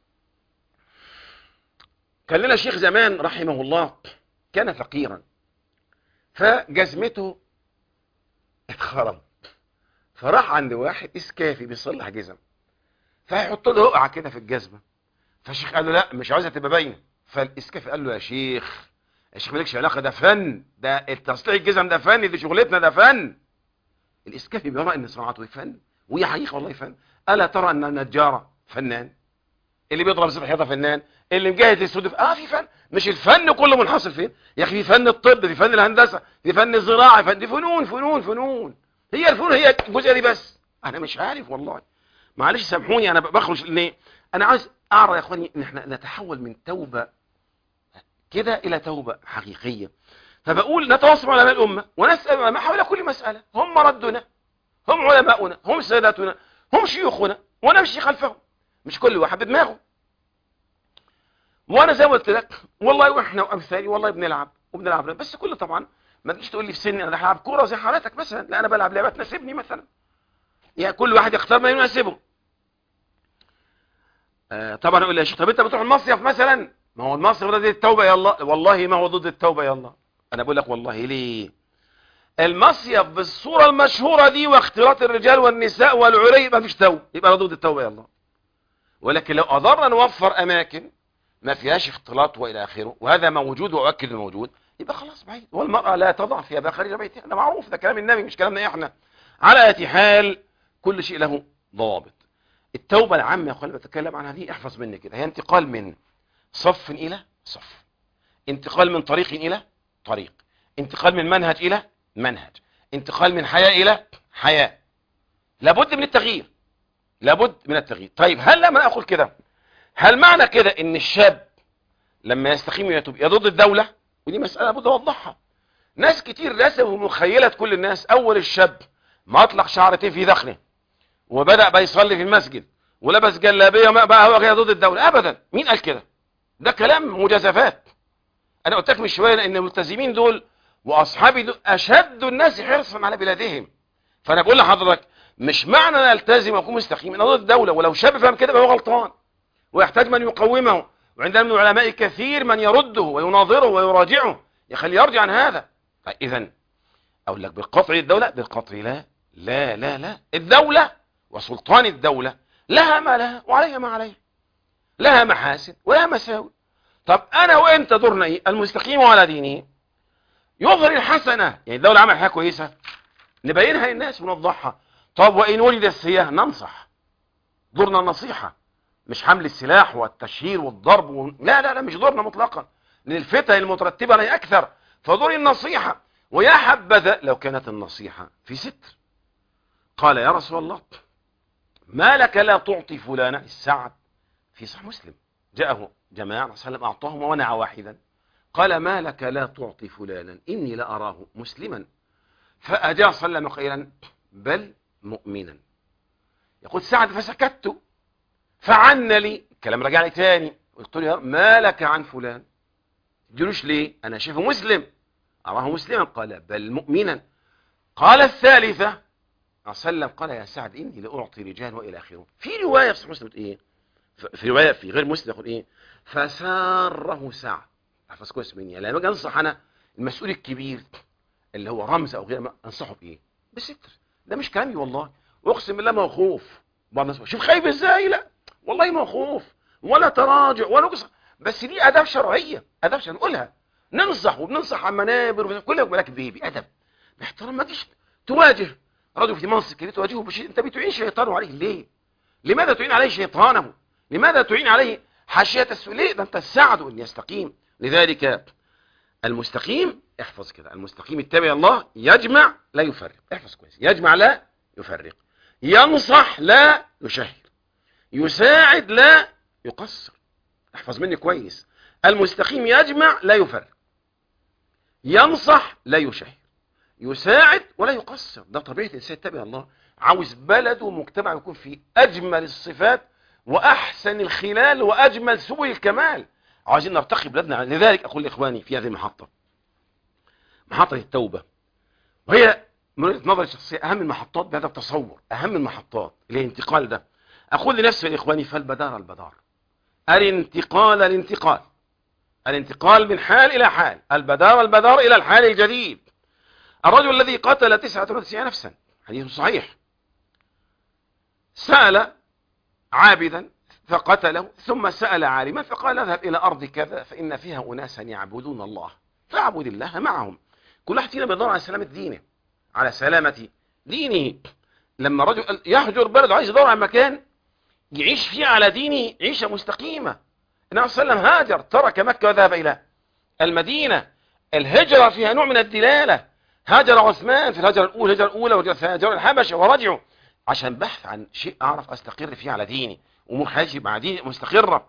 كان لنا شيخ زمان رحمه الله كان فقيرا فجزمته اتخرم فراح عند واحد اسكافي بيصلح جزم فهيحط له رقعه كده في الجزمه فالشيخ قال له لا مش عاوزها تبقى باينه فالاسكافي قال له يا شيخ يا شيخ مالكش علاقه ده فن ده تصليح الجزم ده فن دي شغلتنا ده فن الاسكافي بيرى ان صناعته فن وهي حقيقه والله فن الا ترى ان النجاره فنان اللي بيضرب سلاح هذا فنان اللي مجاهد السود اه في فن مش الفن كله منحصر فين يا اخي في فن الطب في فن الهندسه في فن الزراعه فن دي فنون فنون فنون هي الفنون هي الجزء دي بس انا مش عارف والله معلش سامحوني انا بخرج ليه انا عايز اعرف يا اخواني ان احنا نتحول من توبه كده الى توبه حقيقيه فبقول نتواصل مع علماء الامه ونسال العلماء حول كل مساله هم ردنا هم علماؤنا هم ساداتنا هم شيوخنا ونمشي خلفهم مش كل واحد بدماغه وانا زي ما قلت لك والله واحنا وامثالي والله بنلعب وبنلعب بس كله طبعا ما تجيش تقول لي في سني انا هلعب كوره زي حالتك مثلا لا انا بلعب لعبه تناسبني مثلا يعني كل واحد يختار ما يناسبه آه طبعا اقول يا شيخ طب انت بتروح المصيف مثلا ما هو المصيف ده ضد التوبة يا الله والله ما هو ضد التوبة يا الله انا بقول لك والله ليه المصيف بالصورة المشهورة دي واختلاط الرجال والنساء والعري ما فيش توبة يبقى ضد التوبة يا الله ولكن لو قدرنا نوفر اماكن ما فيهاش اختلاط والى اخره وهذا موجود واؤكد موجود يبقى خلاص بعيد والمرأة لا تضع ثيابها خارج بيتها ده معروف ده كلام النبي مش كلامنا احنا على اية حال كل شيء له ضوابط التوبة العامة يا اخواني بتكلم عنها دي احفظ مني كده هي انتقال من صف الى صف انتقال من طريق الى طريق انتقال من منهج الى منهج انتقال من حياة الى حياة لابد من التغيير لابد من التغيير طيب هل لما اقول كده هل معنى كده ان الشاب لما يستقيم ويتوب يضد الدولة ودي مسألة لابد اوضحها ناس كتير رسموا مخيلة كل الناس اول الشاب ما اطلق شعرتين في ذخنه وبدأ بقى يصلي في المسجد ولبس جلابية وما بقى هو غير ضد الدولة ابدا مين قال كده ده كلام مجازفات انا قلت لك من شويه ان الملتزمين دول واصحابي دول اشد الناس حرصا على بلادهم فانا بقول لحضرتك مش معنى انا التزم واكون مستقيم انا ضد الدوله ولو شاب فهم كده يبقى هو غلطان ويحتاج من يقومه وعندنا من العلماء كثير من يرده ويناظره ويراجعه يخلي يرجع عن هذا اذا اقول لك بالقطع الدوله بالقطع لا لا لا لا الدوله وسلطان الدوله لها ما لها وعليها ما عليها لها محاسن ولها مساوئ طب انا وانت دورنا ايه المستقيم على دينه يظهر الحسنه يعني الدوله عمل حاجه كويسه نبينها للناس ونوضحها طب وان وجد السيئه ننصح دورنا النصيحه مش حمل السلاح والتشهير والضرب و... لا لا لا مش دورنا مطلقا لان الفتن المترتبه عليه اكثر فدور النصيحه ويا حبذا لو كانت النصيحه في ستر قال يا رسول الله ما لك لا تعطي فلانا السعد في صحيح مسلم جاءه جماعة صلى الله عليه وسلم أعطاهم ونع واحدا قال ما لك لا تعطي فلانا إني لأراه مسلما فأجا صلى الله عليه وسلم قائلا بل مؤمنا يقول سعد فسكت فعن لي الكلام رجع لي تاني قلت له ما لك عن فلان تجلوش ليه أنا شايفه مسلم أراه مسلما قال بل مؤمنا قال الثالثة صلى قال يا سعد إني لأعطي رجال وإلى آخره في رواية في صحيح مسلم إيه في رواية في غير مسلم يقول ايه فساره سعد احفظ كويس مني لما اجي انصح انا المسؤول الكبير اللي هو رمز او غيره انصحه بايه بستر ده مش كلامي والله اقسم بالله ما خوف بعض الناس شوف خايف ازاي لا والله ما خوف ولا تراجع ولا قصة بس دي اداب شرعيه اداب شرعيه نقولها ننصح وبننصح على منابر كل ولكن بايه بادب باحترام ما تجيش تواجه رجل في منصب كبير تواجهه بشيء انت بتعين شيطانه عليه ليه لماذا تعين عليه شيطانه لماذا تعين عليه حاشية السوء ليه ده انت تساعده ان يستقيم لذلك المستقيم احفظ كده المستقيم اتبع الله يجمع لا يفرق احفظ كويس يجمع لا يفرق ينصح لا يشهر يساعد لا يقصر احفظ مني كويس المستقيم يجمع لا يفرق ينصح لا يشهر يساعد ولا يقصر ده طبيعة الانسان يتبع الله عاوز بلده ومجتمع يكون فيه اجمل الصفات واحسن الخلال واجمل سبل الكمال عايزين نرتقي بلادنا لذلك اقول لاخواني في هذه المحطه محطه التوبه وهي من وجهه نظري الشخصيه اهم المحطات بهذا التصور اهم المحطات الانتقال ده اقول لنفسي يا اخواني فالبدار البدار الانتقال الانتقال الانتقال من حال الى حال البدار البدار الى الحال الجديد الرجل الذي قتل 99 نفسا حديث صحيح سأل عابدا فقتله ثم سأل عالما فقال اذهب إلى أرض كذا فإن فيها أناسا يعبدون الله فاعبد الله معهم كل واحد فينا بيدور على سلامة دينه على سلامة دينه لما رجل يهجر بلده عايز يدور على مكان يعيش فيه على دينه عيشة مستقيمة النبي صلى الله عليه وسلم هاجر ترك مكة وذهب إلى المدينة الهجرة فيها نوع من الدلالة هاجر عثمان في الهجرة الأولى الهجرة الأولى وهجر الحبشة ورجعوا عشان بحث عن شيء أعرف أستقر فيه على ديني أمور حياتي مع ديني مستقرة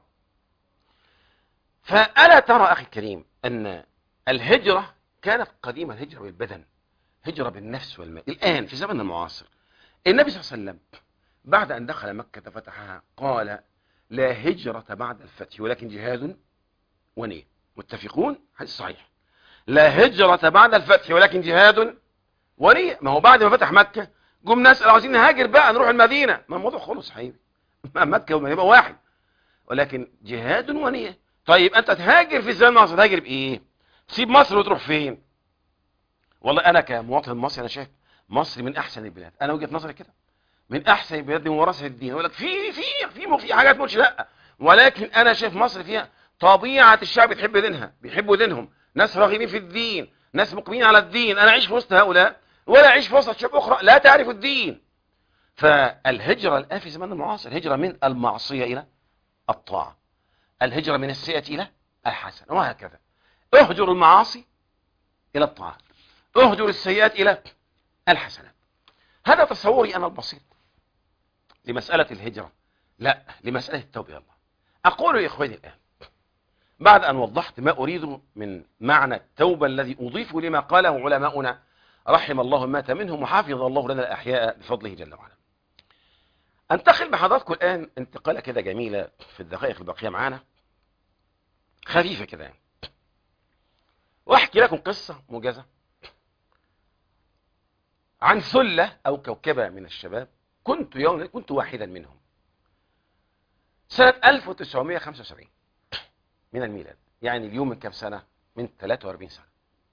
فألا ترى أخي الكريم أن الهجرة كانت قديمة الهجرة بالبدن هجرة بالنفس والمال الآن في زمن المعاصر النبي صلى الله عليه وسلم بعد أن دخل مكة فتحها قال لا هجرة بعد الفتح ولكن جهاد ونية متفقون حديث صحيح لا هجرة بعد الفتح ولكن جهاد ونية ما هو بعد ما فتح مكة جم ناس قالوا عايزين نهاجر بقى نروح المدينة ما الموضوع خلص حبيبي مكة والمدينة يبقى واحد ولكن جهاد ونية طيب انت تهاجر في الزمان المعاصر تهاجر بايه تسيب مصر وتروح فين والله انا كمواطن مصري انا شايف مصر من احسن البلاد انا وجهه نظري كده من احسن البلاد لممارسه الدين يقول لك في في في في حاجات مش لا ولكن انا شايف مصر فيها طبيعه الشعب بتحب دينها بيحبوا دينهم ناس راغبين في الدين ناس مقيمين على الدين انا اعيش في وسط هؤلاء ولا اعيش في وسط شعوب اخرى لا تعرف الدين فالهجره الان في زمان المعاصر هجره من المعصيه الى الطاعه الهجره من السيئه الى الحسن وهكذا اهجر المعاصي الى الطاعات اهجر السيئات الى الحسنات هذا تصوري انا البسيط لمساله الهجره لا لمساله التوبه الى الله اقول يا اخواني الان بعد ان وضحت ما اريد من معنى التوبه الذي اضيفه لما قاله علماؤنا رحم الله مات منهم وحافظ الله لنا الاحياء بفضله جل وعلا انتقل بحضراتكم الان انتقاله كده جميله في الدقائق الباقيه معانا خفيفه كده يعني واحكي لكم قصه موجزه عن ثله او كوكبه من الشباب كنت يوم كنت واحدا منهم سنه 1975 من الميلاد يعني اليوم من كم سنه من 43 سنه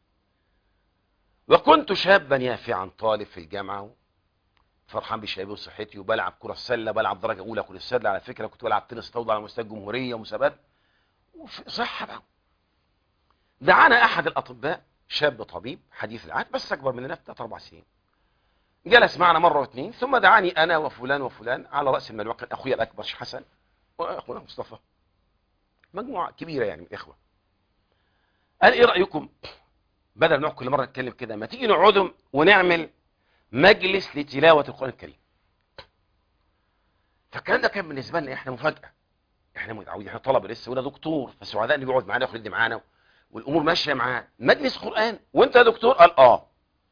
وكنت شابا يافعا طالب في الجامعه فرحان بشبابي وصحتي وبلعب كره السله بلعب درجه اولى كره السله على فكره كنت بلعب تنس طاوله على مستوى الجمهوريه ومسابقات صحه بقى دعانا احد الاطباء شاب طبيب حديث العهد بس اكبر مننا بثلاث اربع سنين جلس معنا مره واثنين ثم دعاني انا وفلان وفلان على راس المجموعه كان اخويا الاكبر شيخ حسن واخونا مصطفى مجموعه كبيره يعني من الاخوه قال ايه رايكم بدل نقعد كل مره نتكلم كده ما تيجي نقعدوا ونعمل مجلس لتلاوه القران الكريم فالكلام ده كان بالنسبه لنا احنا مفاجاه احنا متعودين احنا طلبه لسه ولا دكتور فسعداء انه يقعد معانا وياخد يدي معانا والامور ماشيه معاه مجلس قران وانت يا دكتور قال اه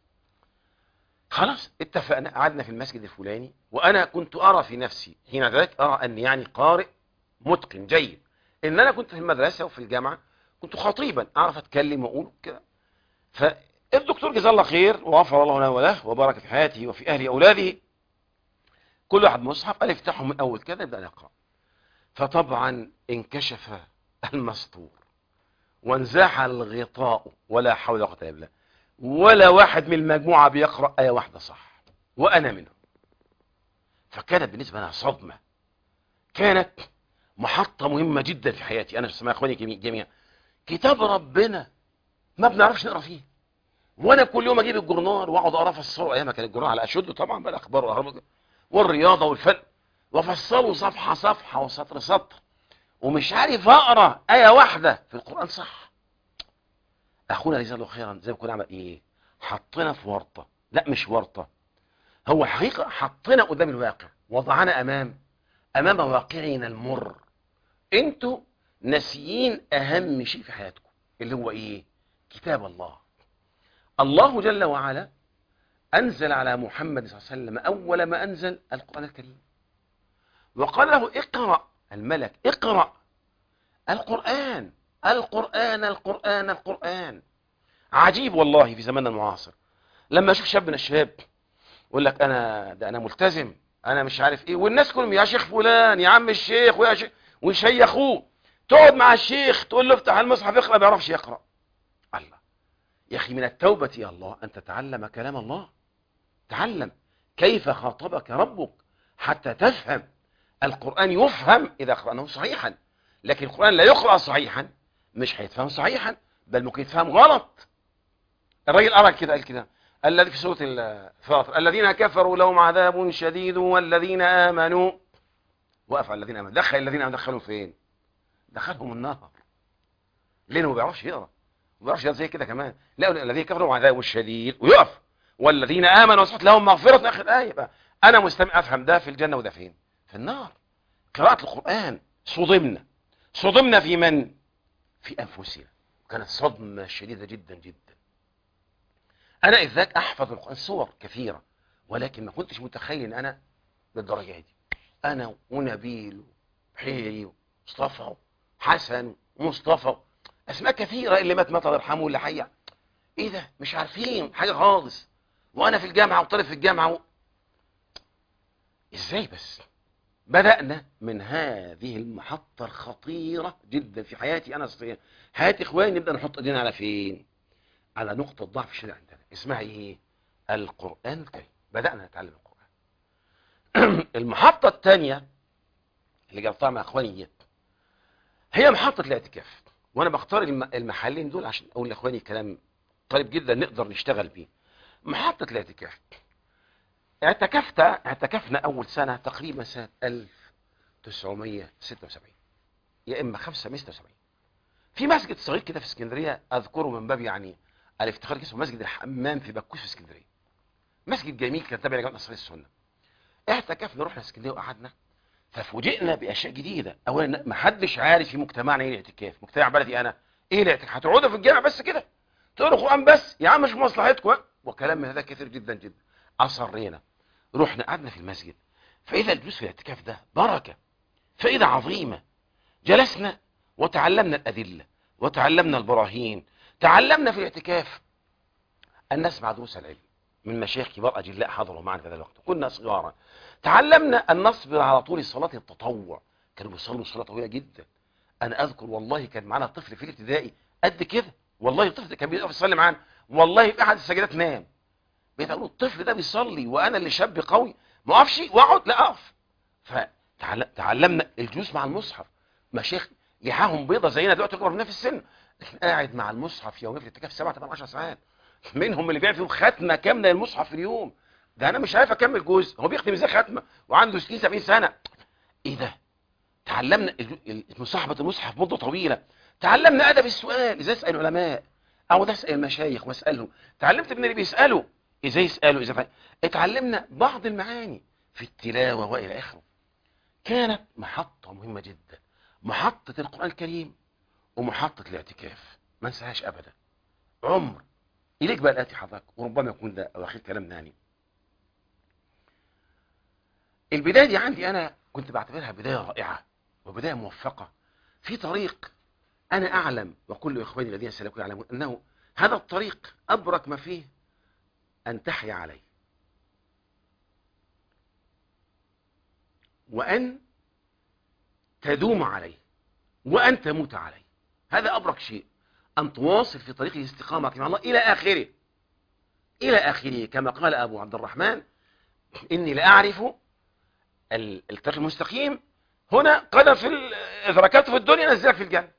خلاص اتفقنا قعدنا في المسجد الفلاني وانا كنت ارى في نفسي حين ذلك ارى اني يعني قارئ متقن جيد ان انا كنت في المدرسه وفي الجامعه كنت خطيبا اعرف اتكلم واقول كده فالدكتور جزاه الله خير وغفر الله له وله وبارك في حياته وفي اهل اولاده كل واحد مصحف قال افتحه من اول كده يبدا يقرا فطبعا انكشف المسطور وانزاح الغطاء ولا حول ولا قوه الا بالله ولا واحد من المجموعه بيقرا ايه واحده صح وانا منهم فكانت بالنسبه لنا صدمه كانت محطه مهمه جدا في حياتي انا اسمها اخواني جميعا كتاب ربنا ما بنعرفش نقرا فيه وانا كل يوم اجيب الجورنال واقعد اقرا افسره ايام كان الجورنال على اشده طبعا بقى الاخبار والأهرام والرياضه والفن وافسره صفحه صفحه وسطر سطر ومش عارف اقرا ايه واحده في القران صح اخونا جزاه الله خيرا زي ما كنا عمل ايه حطنا في ورطه لا مش ورطه هو حقيقه حطنا قدام الواقع وضعنا امام امام واقعنا المر انتوا ناسيين اهم شيء في حياتكم اللي هو ايه كتاب الله الله جل وعلا انزل على محمد صلى الله عليه وسلم اول ما انزل القران الكريم وقال له اقرا الملك اقرا القران القرآن القرآن القرآن عجيب والله في زماننا المعاصر لما اشوف شاب من الشباب يقول لك انا ده انا ملتزم انا مش عارف ايه والناس كلهم يا شيخ فلان يا عم الشيخ ويا شيخ ويشيخوه تقعد مع الشيخ تقول له افتح المصحف اقرا ما بيعرفش يقرا الله يا اخي من التوبه يا الله ان تتعلم كلام الله تعلم كيف خاطبك ربك حتى تفهم القران يفهم اذا قرانه صحيحا لكن القران لا يقرا صحيحا مش هيتفهم صحيحا بل ممكن يتفهم غلط الراجل قرا كده قال كده الذي في سوره الفاطر الذين كفروا لهم عذاب شديد والذين امنوا وقف على الذين امنوا دخل الذين امنوا دخلهم فين دخلهم النار لانه ما بيعرفش يقرا ما بيعرفش يقرا زي كده كمان لا الذين كفروا لهم عذاب شديد ويقف والذين امنوا وصحت لهم مغفره اخر ايه بقى انا مستمع افهم ده في الجنه وده فين في النار قراءه القران صدمنا صدمنا في من في انفسنا كانت صدمه شديده جدا جدا انا اذ ذاك احفظ القران صور كثيره ولكن ما كنتش متخيل ان انا للدرجه دي انا ونبيل وحيري ومصطفى حسن ومصطفى اسماء كثيره اللي مات مات الله يرحمه واللي حي ايه ده مش عارفين حاجه خالص وانا في الجامعه وطالب في الجامعه و... ازاي بس بدأنا من هذه المحطة الخطيرة جدا في حياتي أنا في حياة إخواني نبدأ نحط إيدينا على فين على نقطة ضعف شديدة عندنا اسمها إيه القرآن الكريم بدأنا نتعلم القرآن المحطة الثانية اللي جربتها مع إخواني ديت هي محطة الاعتكاف وأنا بختار الم- المحلين دول عشان أقول لإخواني كلام طيب جدا نقدر نشتغل بيه محطة الاعتكاف اعتكفت اعتكفنا أول سنة تقريبا سنة 1976 يا إما 576 في مسجد صغير كده في اسكندرية أذكره من باب يعني الافتخار اسمه مسجد الحمام في بكوس في اسكندرية مسجد جميل كان تابع لجامعة نصر السنة اعتكفنا رحنا اسكندرية وقعدنا ففوجئنا بأشياء جديدة أولا ما حدش عارف في مجتمعنا إيه الاعتكاف مجتمع بلدي أنا إيه الاعتكاف هتقعدوا في الجامع بس كده تقروا قرآن بس يا عم مش في مصلحتكم وكلام من هذا كثير جدا جدا أصرينا رحنا قعدنا في المسجد فإذا الجلوس في الاعتكاف ده بركة فإذا عظيمة جلسنا وتعلمنا الأدلة وتعلمنا البراهين تعلمنا في الاعتكاف أن نسمع دروس العلم من مشايخ كبار أجلاء حضروا معنا في هذا الوقت كنا صغارا تعلمنا أن نصبر على طول صلاة التطوع كانوا بيصلوا صلاة طويلة جدا أنا أذكر والله كان معنا طفل في الابتدائي قد كده والله الطفل ده كان بيقف يصلي معانا والله في أحد السجدات نام بيقولوا الطفل ده بيصلي وأنا اللي شاب قوي ما أقفش وأقعد لا أقف فتعلمنا الجلوس مع المصحف مشايخ لحاهم بيضة زينا دلوقتي اكبر مننا في السن لكن قاعد مع المصحف يوميا في الاعتكاف 7 8 10 ساعات منهم اللي بيعمل فيهم ختمه كامله للمصحف في اليوم ده انا مش عارف اكمل جزء هو بيختم ازاي ختمه وعنده 60 70 سنه ايه ده تعلمنا ال- ال- مصاحبه المصحف مده طويله تعلمنا ادب السؤال ازاي اسال العلماء او ده اسال المشايخ واسالهم تعلمت من اللي بيسالوا ازاي يسالوا اذا فهم. اتعلمنا بعض المعاني في التلاوه والى اخره كانت محطه مهمه جدا محطه القران الكريم ومحطه الاعتكاف ما انساهاش ابدا عمر اليك بقى الاتي حضرتك وربما يكون ده اخر كلامنا يعني البدايه دي عندي انا كنت بعتبرها بدايه رائعه وبدايه موفقه في طريق انا اعلم وكل اخواني الذين سلكوا يعلمون انه هذا الطريق ابرك ما فيه ان تحيا عليه وان تدوم عليه وان تموت عليه هذا ابرك شيء ان تواصل في طريق الاستقامه مع الله الى اخره الى اخره كما قال ابو عبد الرحمن اني لاعرف ال- الطريق المستقيم هنا قدم في ال- اذا ركبت في الدنيا نزلك في الجنه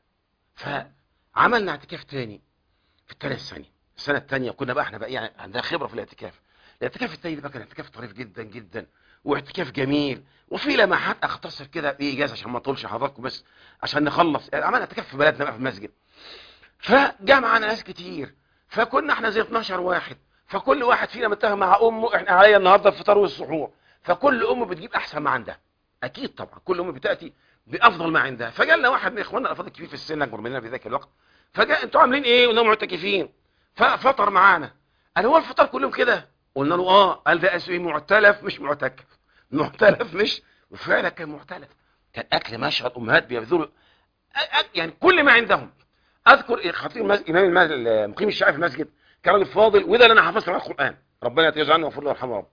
فعملنا اعتكاف تاني في الثلاث ثانيه السنه الثانيه كنا بقى احنا بقى يعني عندنا خبره في الاعتكاف الاعتكاف الثاني ده بقى كان اعتكاف طريف جدا جدا واعتكاف جميل وفي لمحات اختصر كده بايجاز عشان ما اطولش حضراتكم بس عشان نخلص يعني عملنا اعتكاف في بلدنا بقى في المسجد فجاء معانا ناس كتير فكنا احنا زي 12 واحد فكل واحد فينا متفق مع امه احنا عليا النهارده الفطار والسحور فكل ام بتجيب احسن ما عندها اكيد طبعا كل ام بتاتي بافضل ما عندها فجالنا واحد من اخواننا الافاضل الكبير في السن اكبر مننا في ذاك الوقت فجاء انتوا عاملين ايه قلنا لهم معتكفين ففطر معانا قال هو الفطار كلهم كده قلنا له اه قال ده اسمه معتلف مش معتكف معتلف مش وفعلا كان معتلف كان اكل ما شاء الامهات بيبذلوا أ- أ- يعني كل ما عندهم اذكر خطيب المسجد امام المسجد مقيم الشافعي في المسجد كان راجل فاضل وده اللي انا حفظت معاه القران ربنا يتجاوز عنه ويغفر له ويرحمه يا رب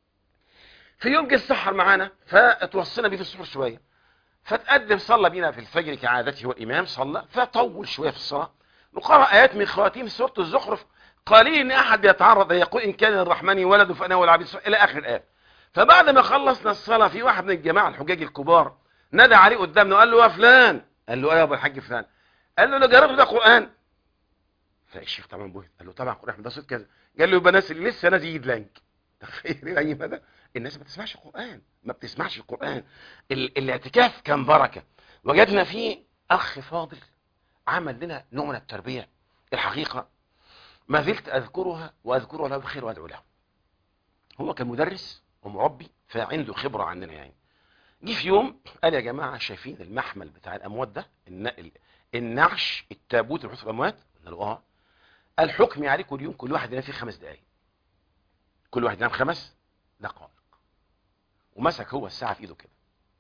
في يوم جه السحر معانا فتوصينا بيه في السحور شويه فتقدم صلى بينا في الفجر كعادته والامام صلى فطول شويه في الصلاه وقرأ ايات من خواتيم سوره الزخرف قليل ان احد بيتعرض يقول ان كان للرحمن ولد فانا والعبيد الى اخر الايه فبعد ما خلصنا الصلاه في واحد من الجماعه الحجاج الكبار نادى عليه قدامنا وقال له يا فلان قال له ايه يا ابو الحاج فلان قال له لو جربت ده قران فالشيخ طبعا بوهت قال له طبعا قران ده صوت كذا قال له يبقى ناس اللي لسه نازل يدلنك تخيل اي مدى الناس ما بتسمعش القران ما بتسمعش القران ال الاعتكاف كان بركه وجدنا فيه اخ فاضل عمل لنا نوع من التربيه الحقيقه ما زلت اذكرها واذكرها له بخير وادعو له هو كان مدرس ومربي فعنده خبره عننا يعني جه في يوم قال يا جماعه شايفين المحمل بتاع الاموات ده النقل النعش التابوت اللي بيحط الاموات قلنا له اه قال حكمي عليكم اليوم كل واحد ينام فيه خمس دقائق كل واحد ينام خمس دقائق ومسك هو الساعه في ايده كده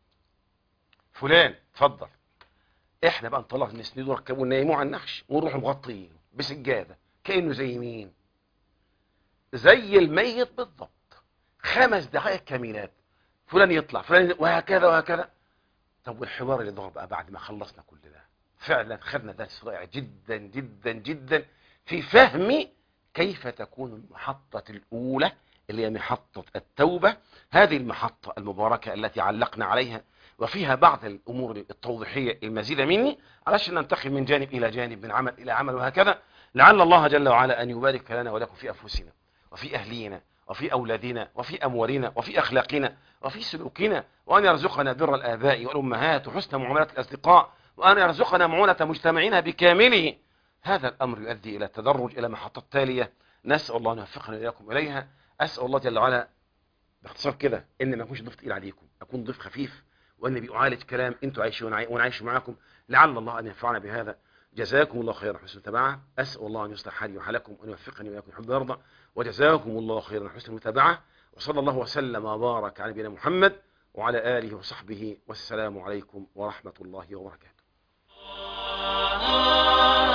فلان اتفضل احنا بقى نطلع نسنده ونركبه وننيموه على النحش ونروح مغطينه بسجاده كانه زي مين زي الميت بالضبط خمس دقائق كاملات فلان يطلع فلان وهكذا وهكذا طب والحوار اللي ضرب بقى بعد ما خلصنا كل ده فعلا خدنا درس رائع جدا جدا جدا في فهم كيف تكون المحطة الأولى اللي هي محطة التوبة هذه المحطة المباركة التي علقنا عليها وفيها بعض الأمور التوضيحية المزيدة مني علشان ننتقل من جانب إلى جانب من عمل إلى عمل وهكذا لعل الله جل وعلا أن يبارك لنا ولكم في أنفسنا وفي أهلينا وفي أولادنا وفي أموالنا وفي أخلاقنا وفي سلوكنا وأن يرزقنا بر الآباء والأمهات وحسن معاملة الأصدقاء وأن يرزقنا معونة مجتمعنا بكامله هذا الأمر يؤدي إلى التدرج إلى محطة تالية نسأل الله أن يوفقنا إياكم إليها أسأل الله جل وعلا باختصار كده إن ما أكونش ضيف تقيل عليكم أكون ضيف خفيف وأن بيعالج كلام أنتوا عايشين وأنا عايش معاكم لعل الله أن ينفعنا بهذا جزاكم الله خيرا حسن المتابعة أسأل الله أن يصلح حالي وحالكم وأن يوفقني وإياكم حب يرضى وجزاكم الله خيرا حسن المتابعة وصلى الله وسلم وبارك على نبينا محمد وعلى آله وصحبه والسلام عليكم ورحمة الله وبركاته